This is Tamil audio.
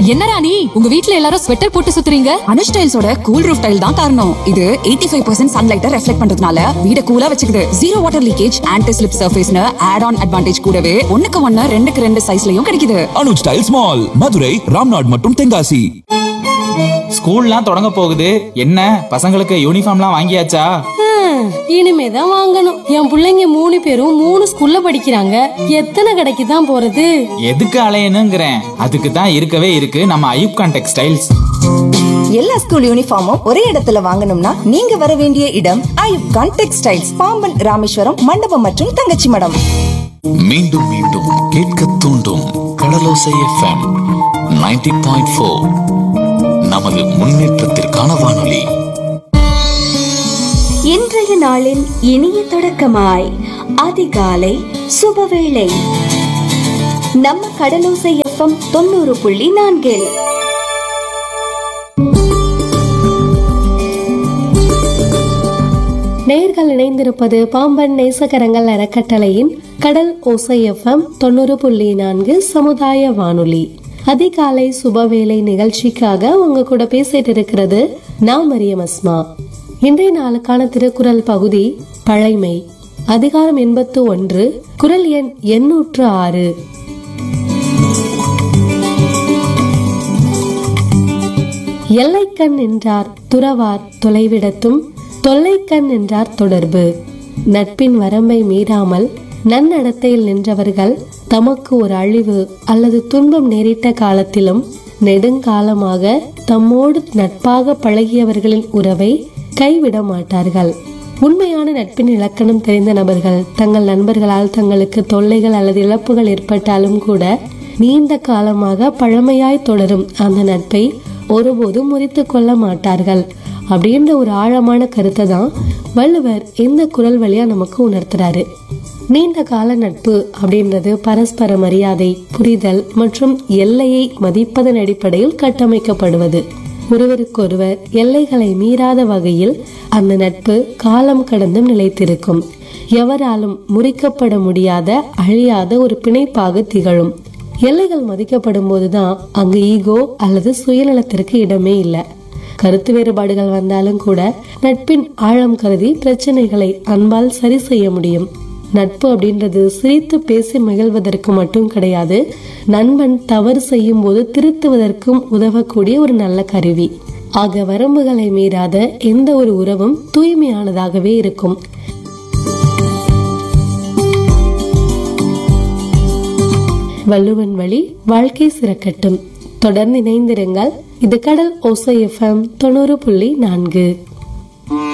என்ன ராணி உங்க வீட்ல எல்லாரும் ஸ்வெட்டர் போட்டு சுத்துறீங்க அனுஷ் டைல்ஸோட கூல் ரூஃப் டைல் தான் காரணம் இது 85% ஃபைவ் பர்சன்ட் சன்லைட்டை ரெஃப்ளெக்ட் பண்றதுனால வீட கூலா வச்சுக்குது zero water leakage anti slip சர்ஃபேஸ்னு ஆட் ஆன் அட்வான்டேஜ் கூடவே ஒண்ணுக்கு ஒண்ணு ரெண்டுக்கு ரெண்டு சைஸ்லயும் கிடைக்குது அனுஜ் டைல்ஸ் மால் மதுரை ராம்நாட் மற்றும் தென்காசி ஸ்கூல்லாம் தொடங்க போகுது என்ன பசங்களுக்கு யூனிஃபார்ம்லாம் வாங்கியாச்சா ஹம், இனிமேதான் வாங்கணும் என் புள்ளைங்க மூணு பேரும் மூணு ஸ்கூல்ல படிக்கிறாங்க எத்தனை கடைக்கு தான் போறது எதுக்கு அலையணுங்கிறேன் அதுக்கு தான் இருக்கவே இருக்கு நம்ம ஐயூப் கான் டெக்ஸ்டைல்ஸ் எல்லா ஸ்கூல் யூனிஃபார்மும் ஒரே இடத்துல வாங்கணும்னா நீங்க வர வேண்டிய இடம் ஐயூப் கான் டெக்ஸ்டைல்ஸ் பாம்பன் ராமேஸ்வரம் மண்டபம் மற்றும் தங்கச்சி மடம் மீண்டும் மீண்டும் கேட்க தூண்டும் கடலோசை எஃப்எம் 90.4 பாயிண்ட் ஃபோர் நமது முன்னேற்றத்திற்கான வானொலி இன்றைய நாளின் இனிய தொடக்கமாய் அதிகாலை சுபவேளை நம்ம கடலோசை எஃப்எம் தொண்ணூறு புள்ளி நான்கில் நேர்கள் இணைந்திருப்பது பாம்பன் நேசகரங்கள் அறக்கட்டளையின் கடல் ஓசை எஃப்எம் தொண்ணூறு புள்ளி நான்கு சமுதாய வானொலி அதிகாலை சுபவேளை நிகழ்ச்சிக்காக உங்க கூட பேசிட்டு இருக்கிறது நான் மரியம் அஸ்மா இன்றைய நாளுக்கான திருக்குறள் பகுதி பழைமை அதிகாரம் எண்பத்து ஒன்று குரல் எண் எண்ணூற்று ஆறு எல்லைக்கண் என்றார் துறவார் தொலைவிடத்தும் தொல்லைக்கண் என்றார் தொடர்பு நட்பின் வரம்பை மீறாமல் நன்னடத்தையில் நின்றவர்கள் தமக்கு ஒரு அழிவு அல்லது துன்பம் நேரிட்ட காலத்திலும் நெடுங்காலமாக தம்மோடு நட்பாக பழகியவர்களின் உறவை கைவிட மாட்டார்கள் உண்மையான நட்பின் இலக்கணம் தெரிந்த நபர்கள் தங்கள் நண்பர்களால் தங்களுக்கு தொல்லைகள் அல்லது இழப்புகள் ஏற்பட்டாலும் கூட நீண்ட காலமாக பழமையாய் தொடரும் அந்த நட்பை ஒருபோதும் முறித்து கொள்ள மாட்டார்கள் அப்படின்ற ஒரு ஆழமான கருத்தை தான் வள்ளுவர் இந்த குரல் வழியா நமக்கு உணர்த்துறாரு நீண்ட கால நட்பு அப்படின்றது பரஸ்பர மரியாதை புரிதல் மற்றும் எல்லையை மதிப்பதன் அடிப்படையில் கட்டமைக்கப்படுவது ஒருவருக்கொருவர் எல்லைகளை மீறாத வகையில் அந்த நட்பு காலம் கடந்தும் நிலைத்திருக்கும் எவராலும் முறிக்கப்பட முடியாத அழியாத ஒரு பிணைப்பாக திகழும் எல்லைகள் மதிக்கப்படும் போதுதான் அங்கு ஈகோ அல்லது சுயநலத்திற்கு இடமே இல்லை கருத்து வேறுபாடுகள் வந்தாலும் கூட நட்பின் ஆழம் கருதி பிரச்சனைகளை அன்பால் சரி செய்ய முடியும் நட்பு அப்படின்றது சிரித்து பேசி மகிழ்வதற்கு மட்டும் கிடையாது நண்பன் தவறு செய்யும் போது திருத்துவதற்கும் உதவக்கூடிய ஒரு நல்ல கருவி ஆக வரம்புகளை மீறாத எந்த ஒரு உறவும் தூய்மையானதாகவே இருக்கும் வள்ளுவன் வழி வாழ்க்கை சிறக்கட்டும் தொடர்ந்து இணைந்திருங்கள் இது கடல் ஓசை எஃப்எம் தொண்ணூறு புள்ளி நான்கு